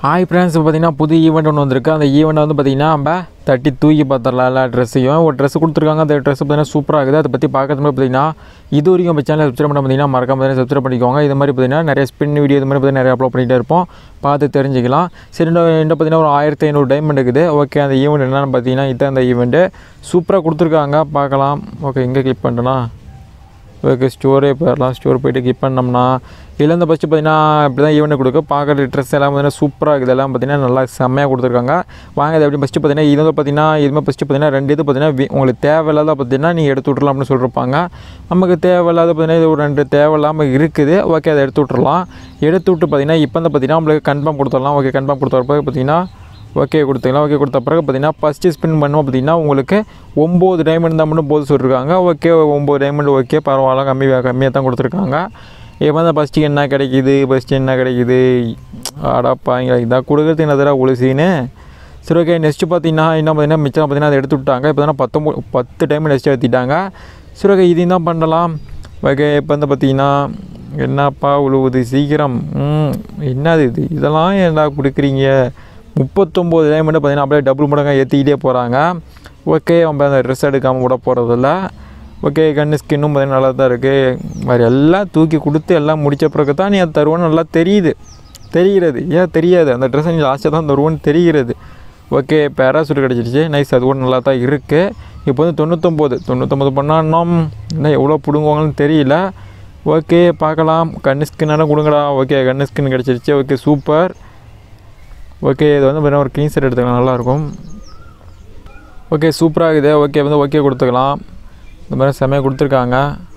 hi friends இப்போ பார்த்தீங்கன்னா புது ஈவெண்ட் ஒன்று வந்திருக்கு அந்த ஈவெண்ட் வந்து பார்த்தீங்கன்னா நம்ம தட்டி தூக்கி பார்த்துடலாம் எல்லா ட்ரெஸ்ஸையும் ஒரு ட்ரெஸ் கொடுத்துருக்காங்க அந்த ட்ரெஸ் பார்த்தீங்கன்னா சூப்பராக இருக்குது அதை பற்றி பார்க்கறது மாதிரி பார்த்தீங்கன்னா இது வரைக்கும் நம்ம சேனல் சப்ஸ்கிரைப் பண்ண பார்த்தீங்கன்னா மறக்காம பார்த்தீங்கன்னா சப்ஸ்கிரைப் பண்ணிக்கோங்க இது மாதிரி பார்த்தீங்கன்னா நிறைய ஸ்பின் வீடியோ இது மாதிரி பார்த்தீங்கன்னா நிறைய அப்லோட் பண்ணிகிட்டே இருப்போம் பார்த்து தெரிஞ்சுக்கலாம் சரி இன்னும் இன்னும் பார்த்தீங்கன்னா ஒரு ஆயிரத்தி ஐநூறு டைமண்ட் இருக்குது ஓகே அந்த ஈவெண்ட் என்னென்னு பார்த்தீங்கன்னா இதான் அந்த ஈவெண்ட்டு சூப்பராக கொடுத்துருக்காங்க பார்க்கலாம் ஓகே எங்கே கிளிக் பண்ணிட்டேன்னா ஓகே ஸ்டோரே போயிடலாம் ஸ்டோர் போயிட்டு கிளிக் பண்ணோம்னா இதில் வந்து ஃபஸ்ட்டு பார்த்தீங்கன்னா இப்படி தான் ஈவெண்ட் கொடுக்க பார்க்குற ட்ரெஸ் எல்லாம் பார்த்தீங்கன்னா சூப்பராக இருக்குது எல்லாம் பார்த்தீங்கன்னா நல்லா செம்மையாக கொடுத்துருக்காங்க வாங்க இது எப்படி ஃபஸ்ட்டு பார்த்தீங்கன்னா இது வந்து பார்த்தீங்கன்னா இதுமாதிரி ஃபஸ்ட்டு பார்த்தீங்கன்னா ரெண்டு இது பார்த்தீங்கன்னா வி- உங்களுக்கு தேவையில்லாத பார்த்தீங்கன்னா நீங்கள் எடுத்து விட்றலாம் அப்படின்னு சொல்லியிருப்பாங்க நமக்கு தேவையில்லாத பார்த்தீங்கன்னா இது ஒரு ரெண்டு தேவையில்லாமல் இருக்குது ஓகே அதை எடுத்து விட்றலாம் எடுத்து விட்டு பார்த்தீங்கன்னா இப்போ வந்து பார்த்தீங்கன்னா உங்களுக்கு கன்ஃபார்ம் கொடுத்துடலாம் ஓகே கன்ஃபார்ம் கொடுத்த பிறகு பார்த்தீங்கன்னா ஓகே கொடுத்துக்கலாம் ஓகே கொடுத்த பிறகு பார்த்தீங்கன்னா ஃபஸ்ட்டு ஸ்பின் பண்ணுவோம் பார்த்தீங்கன்னா உங்களுக்கு ஒம்பது டைமண்ட் தான் மட்டும் போது சொல்லியிருக்காங்க ஓகே ஒம்பது டைமண்ட் ஓகே பரவாயில்ல கம்மி கம்மியாக தான் கொடுத்துருக்காங்க இப்போ தான் ஃபஸ்ட்டு என்ன கிடைக்குது ஃபஸ்ட்டு என்ன கிடைக்குது அடாப்பாங்க இதான் கொடுக்குறது என்னதுடா உளுசின்னு சரி ஓகே நெக்ஸ்ட்டு பார்த்தீங்கன்னா என்ன பார்த்தீங்கன்னா மிச்சம் பார்த்தீங்கன்னா அதை எடுத்து விட்டாங்க இப்போ தானே பத்தொம்பது பத்து டைம் நெக்ஸ்ட் ஏற்றிட்டாங்க சரி ஓகே இதையும் தான் பண்ணலாம் ஓகே இப்போ வந்து பார்த்தீங்கன்னா என்னப்பா உழுவுது சீக்கிரம் ம் என்னது இது இதெல்லாம் ஏன்டா கொடுக்குறீங்க முப்பத்தொம்போது டைமண்ட் பார்த்தீங்கன்னா அப்படியே டபுள் மடங்காக ஏற்றிக்கிட்டே போகிறாங்க ஓகே நம்ம அந்த ட்ரெஸ் எடுக்காமல் விட போகிறதில்ல ஓகே கண்ணு ஸ்கின்னும் பார்த்தீங்கன்னா நல்லா தான் இருக்குது மாதிரி எல்லாம் தூக்கி கொடுத்து எல்லாம் முடிச்ச பிறகு தான் நீ அது தருவோன்னு நல்லா தெரியுது தெரிகிறது ஏன் தெரியாது அந்த ட்ரெஸ்ஸை நீ லாஸ்ட்டாக தான் தருவோன்னு தெரிகிறது ஓகே பேராசூட் கிடச்சிருச்சு நைஸ் அது கூட நல்லா தான் இருக்குது இப்போ வந்து தொண்ணூத்தொம்பது தொண்ணூத்தொம்பது பண்ணால் இன்னும் இன்னும் எவ்வளோ பிடுங்குவாங்கன்னு தெரியல ஓகே பார்க்கலாம் கண்ணு ஸ்கின்னாலும் கொடுங்கடா ஓகே கண்ணு ஸ்கின் கிடச்சிருச்சு ஓகே சூப்பர் ஓகே இது வந்து பார்த்தீங்கன்னா ஒரு க்ளீன் செட் எடுத்துக்கலாம் நல்லாயிருக்கும் ஓகே சூப்பராக இருக்குது ஓகே வந்து ஓகே கொடுத்துக்கலாம் இந்த மாதிரி செம்மையாக கொடுத்துருக்காங்க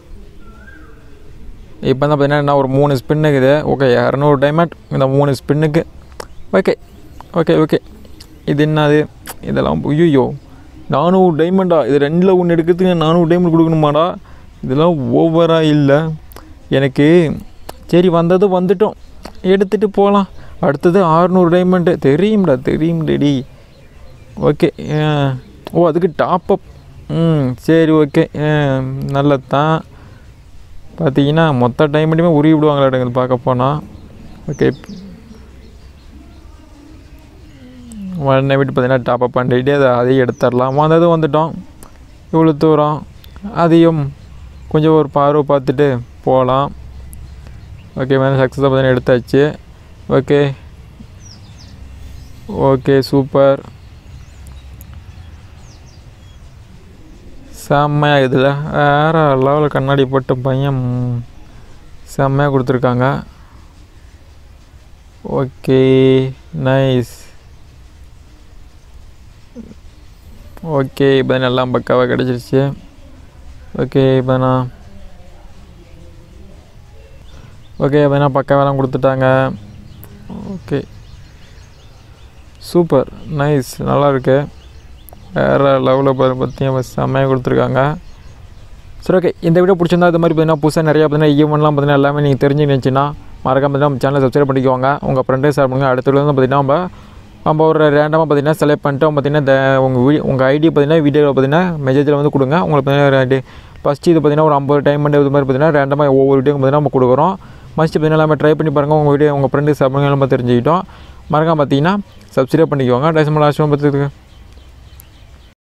இப்போ தான் பார்த்தீங்கன்னா என்ன ஒரு மூணு ஸ்பின் இருக்குது ஓகே இரநூறு டைமண்ட் இந்த மூணு ஸ்பின்னுக்கு ஓகே ஓகே ஓகே இது என்னது இதெல்லாம் ஐயோ நானூறு டைமண்டா இது ரெண்டில் ஒன்று எடுக்கிறதுக்கு நானூறு டைமண்ட் கொடுக்கணுமாடா இதெல்லாம் ஓவராக இல்லை எனக்கு சரி வந்தது வந்துட்டோம் எடுத்துகிட்டு போகலாம் அடுத்தது ஆறுநூறு டைமண்டு தெரியும்டா தெரியும்டடி ஓகே ஓ அதுக்கு டாப் அப் ம் சரி ஓகே நல்லது தான் பார்த்தீங்கன்னா மொத்த டைமண்ட்டுமே உருவி விடுவாங்களா இது பார்க்க போனால் ஓகே உடனே விட்டு பார்த்தீங்கன்னா டாப் அப் பண்ணிட்டு அதை அதையும் எடுத்துடலாம் வந்ததும் வந்துட்டோம் இவ்வளோ தூரம் அதையும் கொஞ்சம் ஒரு பார்வை பார்த்துட்டு போகலாம் ஓகே மேலே சக்ஸஸாக பார்த்தீங்கன்னா எடுத்தாச்சு ஓகே ஓகே சூப்பர் செம்மையாக இதில் வேறு லெவலில் கண்ணாடி போட்ட பையன் ம், செம்மையாக கொடுத்துருக்காங்க ஓகே நைஸ் ஓகே இப்போ எல்லாம் பக்காவாக கிடச்சிருச்சு ஓகே இப்போ நான் ஓகே இப்போ நான் பக்காவெல்லாம் கொடுத்துட்டாங்க ஓகே சூப்பர் நைஸ் நல்லா இருக்கு வேறு லெவலில் பற்றி செம்மையாக கொடுத்துருக்காங்க சரி ஓகே இந்த வீடியோ பிடிச்சிருந்தா இது மாதிரி பார்த்தீங்கன்னா புதுசாக நிறையா பார்த்தீங்கன்னா ஈவெண்ட்லாம் பார்த்தீங்கன்னா எல்லாமே நீங்கள் தெரிஞ்சு நினச்சின்னா மறக்காம பார்த்தீங்கன்னா நம்ம சேனலை சப்ஸ்கிரைப் பண்ணிக்கோங்க உங்கள் ஃப்ரெண்டே ஷேர் பண்ணுங்கள் அடுத்தது வந்து பார்த்தீங்கன்னா நம்ம நம்ம ஒரு ரேண்டமாக பார்த்தீங்கன்னா செலக்ட் பண்ணிட்டு பார்த்தீங்கன்னா இந்த உங்கள் வீ உங்கள் ஐடி பார்த்தீங்கன்னா வீடியோவில் பார்த்தீங்கன்னா மெசேஜில் வந்து கொடுங்க உங்களுக்கு பார்த்தீங்கன்னா ஃபஸ்ட்டு இது பார்த்தீங்கன்னா ஒரு ஐம்பது டைம் இது மாதிரி பார்த்தீங்கன்னா ரேண்டமாக ஒவ்வொரு வீடியோ பார்த்தீங்கன்னா நம்ம கொடுக்குறோம் மஸ்ட் பார்த்தீங்கன்னா எல்லாமே ட்ரை பண்ணி பாருங்கள் உங்கள் வீடியோ உங்கள் ஃப்ரெண்டு ஷேர் பண்ணுங்க நம்ம தெரிஞ்சுக்கிட்டோம் மறக்காம பார்த்தீங்கன்னா சப்ஸ்கிரைப் பண்ணிக்கோங்க டேசமாக லாஸ்ட் பார்த்துருக்கு